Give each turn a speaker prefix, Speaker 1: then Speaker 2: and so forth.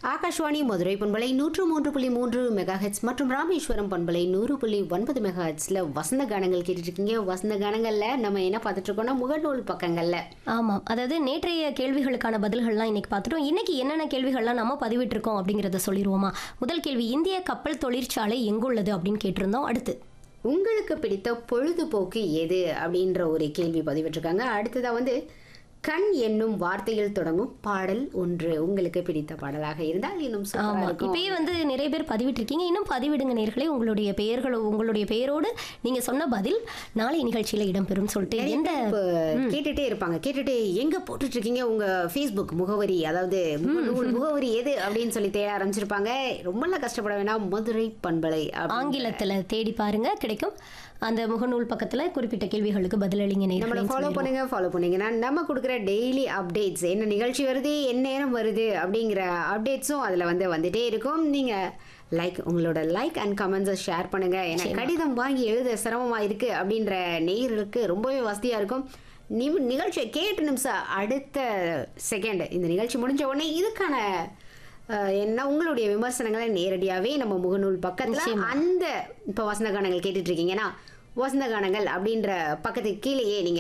Speaker 1: ஆகாஷ்வாணி மதுரை பண்பலை நூற்று மூன்று புள்ளி மூன்று மெகா ஹெட்ஸ் மற்றும் ராமேஸ்வரம் பண்பலை நூறு புள்ளி ஒன்பது மெகா ஹெட்ஸ்ல வசந்த கானங்கள் கேட்டுட்டு இருக்கீங்க வசந்த கானங்கள்ல நம்ம என்ன பார்த்துட்டு இருக்கோம்னா முகநூல் பக்கங்கள்ல
Speaker 2: ஆமாம் அதாவது நேற்றைய கேள்விகளுக்கான பதில்கள்லாம் இன்னைக்கு பார்த்துட்டோம் இன்னைக்கு என்னென்ன கேள்விகள்லாம் நம்ம பதிவிட்டிருக்கோம் அப்படிங்கிறத சொல்லிடுவோமா முதல் கேள்வி இந்திய கப்பல் தொழிற்சாலை எங்குள்ளது அப்படின்னு கேட்டிருந்தோம் அடுத்து
Speaker 1: உங்களுக்கு பிடித்த பொழுதுபோக்கு எது அப்படின்ற ஒரு கேள்வி பதிவிட்டிருக்காங்க அடுத்ததா வந்து கண் என்னும் வார்த்தையில் தொடங்கும் பாடல் ஒன்று உங்களுக்கு பிடித்த பாடலாக இருந்தால் இன்னும் சூப்பரா
Speaker 2: ஆமா
Speaker 1: இருக்கும்
Speaker 2: இப்பயே வந்து நிறைய பேர் பதிவிட்டிருக்கீங்க இன்னும் பதிவிடுங்க நேர்களே உங்களுடைய பெயர்கள் உங்களுடைய பெயரோடு நீங்க சொன்ன பதில் நாளை நிகழ்ச்சியில இடம்பெறும் சொல்லிட்டு
Speaker 1: நிறைய
Speaker 2: எந்த
Speaker 1: பேர் இப்ப கேட்டுட்டே இருப்பாங்க கேட்டுட்டு எங்க போட்டுட்டு இருக்கீங்க உங்க ஃபேஸ்புக் முகவரி அதாவது முகநூல் முகவரி எது அப்படின்னு சொல்லி தேட ஆரம்பிச்சிருப்பாங்க ரொம்பலாம் கஷ்டப்பட வேணாம் மதுரை பண்பலை அப்படி-
Speaker 2: ஆங்கிலத்துல தேடி பாருங்க கிடைக்கும் அந்த முகநூல் பக்கத்துல குறிப்பிட்ட கேள்விகளுக்கு பதிலளிங்க
Speaker 1: நம்மளை
Speaker 2: நேர்களே
Speaker 1: ஃபாலோ பண்ணுங்க ஃபாலோ பண்ணீங்கன்னா நம்ம கொடுக்குற டெய்லி அப்டேட்ஸ் என்ன நிகழ்ச்சி வருது என்ன நேரம் வருது அப்படிங்கிற அப்டேட்ஸும் அதில் வந்து வந்துட்டே இருக்கும் நீங்க லைக் உங்களோட லைக் அண்ட் கமெண்ட்ஸை ஷேர் பண்ணுங்க ஏன்னா கடிதம் வாங்கி எழுத சிரமமா இருக்கு அப்படின்ற நேயர்களுக்கு ரொம்பவே வசதியா இருக்கும் நிம் நிகழ்ச்சியை கேட்டு நிமிஷம் அடுத்த செகண்ட் இந்த நிகழ்ச்சி முடிஞ்ச உடனே இதுக்கான அஹ், என்ன உங்களுடைய விமர்சனங்களை நேரடியாவே நம்ம முகநூல் பக்கத்துல அந்த இப்போ வசந்த கானங்கள் கேட்டுட்டு இருக்கீங்கன்னா வசந்த கானங்கள் அப்படின்ற பக்கத்துக்கு கீழேயே நீங்க